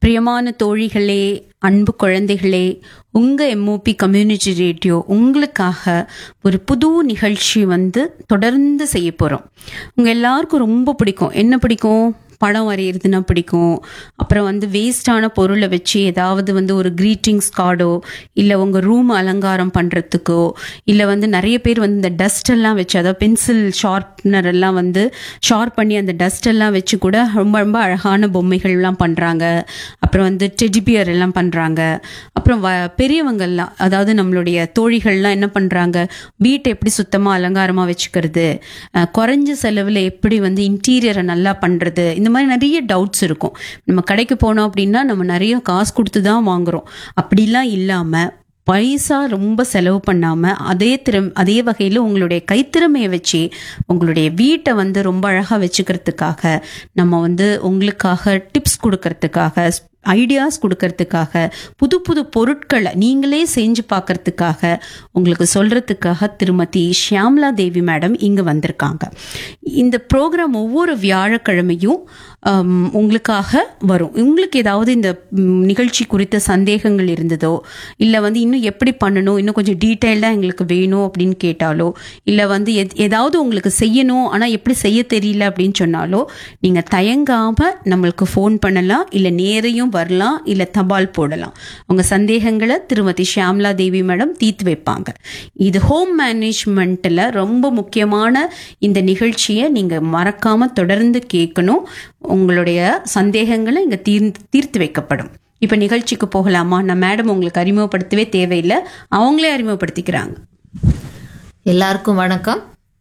பிரியமான தோழிகளே அன்பு குழந்தைகளே உங்க எம்ஓபி கம்யூனிட்டி ரேடியோ உங்களுக்காக ஒரு புது நிகழ்ச்சி வந்து தொடர்ந்து செய்ய போறோம் உங்க எல்லாருக்கும் ரொம்ப பிடிக்கும் என்ன பிடிக்கும் படம் வரைகிறதுனா பிடிக்கும் அப்புறம் வந்து வேஸ்டான பொருளை வச்சு ஏதாவது வந்து ஒரு க்ரீட்டிங்ஸ் கார்டோ இல்லை உங்கள் ரூம் அலங்காரம் பண்ணுறதுக்கோ இல்லை வந்து நிறைய பேர் வந்து இந்த டஸ்ட் எல்லாம் வச்சு அதாவது பென்சில் ஷார்ப்னர் எல்லாம் வந்து ஷார்ப் பண்ணி அந்த டஸ்ட் எல்லாம் வச்சு கூட ரொம்ப ரொம்ப அழகான பொம்மைகள்லாம் பண்ணுறாங்க அப்புறம் வந்து டெடிபியர் எல்லாம் பண்ணுறாங்க அப்புறம் வ பெரியவங்கள்லாம் அதாவது நம்மளுடைய தோழிகள்லாம் என்ன பண்ணுறாங்க வீட்டை எப்படி சுத்தமாக அலங்காரமாக வச்சுக்கிறது அஹ், குறைஞ்ச செலவில் எப்படி வந்து இன்டீரியரை நல்லா பண்ணுறது இந்த மாதிரி நிறைய டவுட்ஸ் இருக்கும் நம்ம கடைக்கு போனோம் அப்படின்னா நம்ம நிறைய காசு கொடுத்து தான் வாங்குறோம் அப்படிலாம் இல்லாமல் பைசா ரொம்ப செலவு பண்ணாமல் அதே திறம் அதே வகையில் உங்களுடைய கைத்திறமையை வச்சு உங்களுடைய வீட்டை வந்து ரொம்ப அழகாக வச்சுக்கிறதுக்காக நம்ம வந்து உங்களுக்காக டிப்ஸ் கொடுக்கறதுக்காக ஐடியாஸ் கொடுக்கறதுக்காக புது புது பொருட்களை நீங்களே செஞ்சு பார்க்கறதுக்காக உங்களுக்கு சொல்றதுக்காக திருமதி ஷியாம்லா தேவி மேடம் இங்கே வந்திருக்காங்க இந்த ப்ரோக்ராம் ஒவ்வொரு வியாழக்கிழமையும் ஆம், உங்களுக்காக வரும் உங்களுக்கு ஏதாவது இந்த ம், நிகழ்ச்சி குறித்த சந்தேகங்கள் இருந்ததோ இல்லை வந்து இன்னும் எப்படி பண்ணணும் இன்னும் கொஞ்சம் டீட்டெயில்டாக எங்களுக்கு வேணும் அப்படின்னு கேட்டாலோ இல்லை வந்து எத்- ஏதாவது உங்களுக்கு செய்யணும் ஆனால் எப்படி செய்ய தெரியல அப்படின்னு சொன்னாலோ நீங்கள் தயங்காமல் நம்மளுக்கு ஃபோன் பண்ணலாம் இல்லை நேரையும் வரலாம் இல்லை தபால் போடலாம் உங்கள் சந்தேகங்களை திருமதி ஷியாம்லா தேவி மேடம் தீர்த்து வைப்பாங்க இது ஹோம் மேனேஜ்மெண்ட்டில் ரொம்ப முக்கியமான இந்த நிகழ்ச்சியை நீங்கள் மறக்காமல் தொடர்ந்து கேட்கணும் உங்களுடைய சந்தேகங்களை இங்கே தீர்ந்து தீர்த்து வைக்கப்படும் இப்போ நிகழ்ச்சிக்கு போகலாமா நான் மேடம் உங்களுக்கு அறிமுகப்படுத்தவே தேவையில்லை அவங்களே அறிமுகப்படுத்திக்கிறாங்க எல்லாருக்கும் வணக்கம்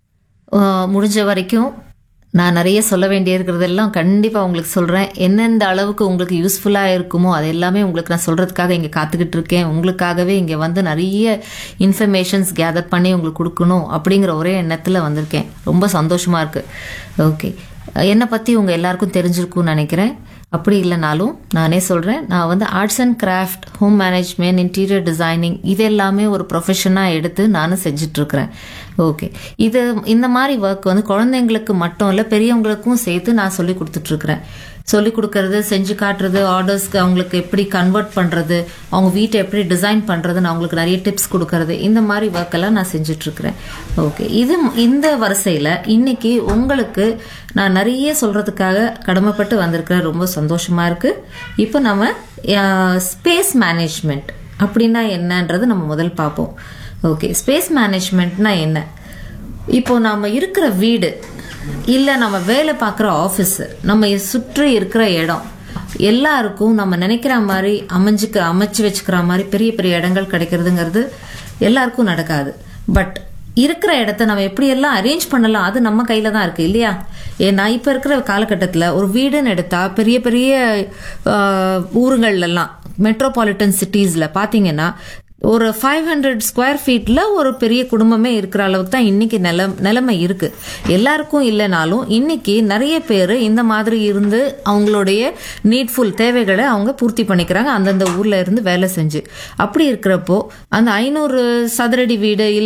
அஹ் முடிஞ்ச வரைக்கும் நான் நிறைய சொல்ல வேண்டியிருக்கிறதெல்லாம் கண்டிப்பாக உங்களுக்கு சொல்கிறேன் எந்தெந்த அளவுக்கு உங்களுக்கு யூஸ்ஃபுல்லாக இருக்குமோ அது எல்லாமே உங்களுக்கு நான் சொல்கிறதுக்காக இங்கே காத்துக்கிட்டு இருக்கேன் உங்களுக்காகவே இங்கே வந்து நிறைய இன்ஃபர்மேஷன்ஸ் கேதர் பண்ணி உங்களுக்கு கொடுக்கணும் அப்படிங்கிற ஒரே எண்ணத்தில் வந்திருக்கேன் ரொம்ப சந்தோஷமாக இருக்குது ஓகே என்னை பற்றி உங்கள் எல்லாருக்கும் தெரிஞ்சிருக்கும்னு நினைக்கிறேன் அப்படி இல்லைனாலும் நானே சொல்கிறேன் நான் வந்து arts and craft home management interior designing இது எல்லாமே ஒரு ப்ரொஃபஷனாக எடுத்து நானும் செஞ்சிட்ருக்கிறேன் ஓகே இது இந்த மாதிரி ஒர்க் வந்து குழந்தைங்களுக்கு மட்டும் இல்லை பெரியவங்களுக்கும் சேர்த்து நான் சொல்லி கொடுத்துட்ருக்குறேன் சொல்லி கொடுக்கறது செஞ்சு காட்டுறது ஆர்டர்ஸ்க்கு அவங்களுக்கு எப்படி கன்வெர்ட் பண்ணுறது அவங்க வீட்டை எப்படி டிசைன் பண்ணுறது நான் அவங்களுக்கு நிறைய டிப்ஸ் கொடுக்கறது இந்த மாதிரி ஒர்க் எல்லாம் நான் செஞ்சுட்ருக்கிறேன் ஓகே இது இந்த வரிசையில் இன்னைக்கு உங்களுக்கு நான் நிறைய சொல்கிறதுக்காக கடமைப்பட்டு வந்திருக்கிறேன் ரொம்ப சந்தோஷமாக இருக்குது இப்போ நம்ம ஸ்பேஸ் மேனேஜ்மெண்ட் அப்படின்னா என்னன்றது நம்ம முதல் பார்ப்போம் ஓகே ஸ்பேஸ் மேனேஜ்மெண்ட்னா என்ன இப்போ நாம இருக்கிற வீடு இல்லை நம்ம வேலை பார்க்குற ஆஃபீஸ் நம்ம சுற்றி இருக்கிற இடம் எல்லாருக்கும் நம்ம நினைக்கிற மாதிரி அமைஞ்சுக்க அமைச்சு வச்சுக்கிற மாதிரி பெரிய பெரிய இடங்கள் கிடைக்கிறதுங்கிறது எல்லாருக்கும் நடக்காது பட் இருக்கிற இடத்த நம்ம எப்படியெல்லாம் அரேஞ்ச் பண்ணலாம் அது நம்ம கையில தான் இருக்கு இல்லையா ஏன்னா இப்போ இருக்கிற காலகட்டத்தில் ஒரு வீடுன்னு எடுத்தா பெரிய பெரிய ஆஹ், ஊருங்கள்லாம் மெட்ரோபாலிட்டன் சிட்டிஸில் பார்த்தீங்கன்னா ஒரு ஃபைவ் ஹண்ட்ரட் ஸ்கொயர் ஃபீட்ல ஒரு பெரிய குடும்பமே இருக்கிற அளவுக்கு தான் இன்னைக்கு நிலம் நிலைமை இருக்கு எல்லாருக்கும் இல்லைனாலும் இன்னைக்கு நிறைய பேர் இந்த மாதிரி இருந்து அவங்களுடைய நீட்ஃபுல் தேவைகளை அவங்க பூர்த்தி பண்ணிக்கிறாங்க அந்தந்த ஊர்ல இருந்து வேலை செஞ்சு அப்படி இருக்கிறப்போ அந்த ஐநூறு சதுரடி வீடு இல்ல